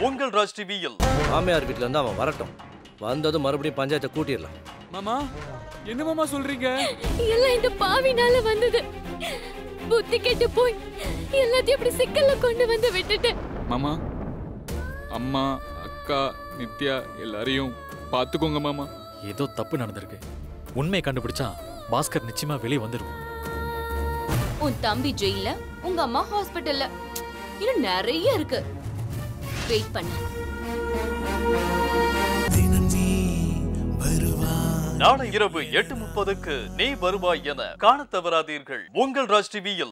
உங்கள் ராஜ் டிவியில் மாமியார் வீட்ல இருந்து அவன் வரட்டும் வந்ததும் மறுபடியும் பஞ்சாயத்தை கூட்டிடலாம் மாமா என்ன மாமா சொல்றீங்க எல்லாம் இந்த பாவினால வந்தது புத்தி கெட்டு போய் எல்லாத்தையும் இப்படி சிக்கல்ல கொண்டு வந்து விட்டுட்டேன் மாமா அம்மா அக்கா நித்யா எல்லாரையும் பார்த்துக்கோங்க மாமா ஏதோ தப்பு நடந்திருக்கு உண்மையை கண்டுபிடிச்சா பாஸ்கர் நிச்சயமா வெளியே வந்துருவான் உன் தம்பி ஜெயில உங்க அம்மா ஹாஸ்பிட்டல்ல இன்னும் நிறைய இருக்கு வெயிட் பண்ணு நாளை இரவு எட்டு முப்பதுக்கு நீ வருவாய் என காணத் தவறாதீர்கள் உங்கள் ராஜ் டிவியில்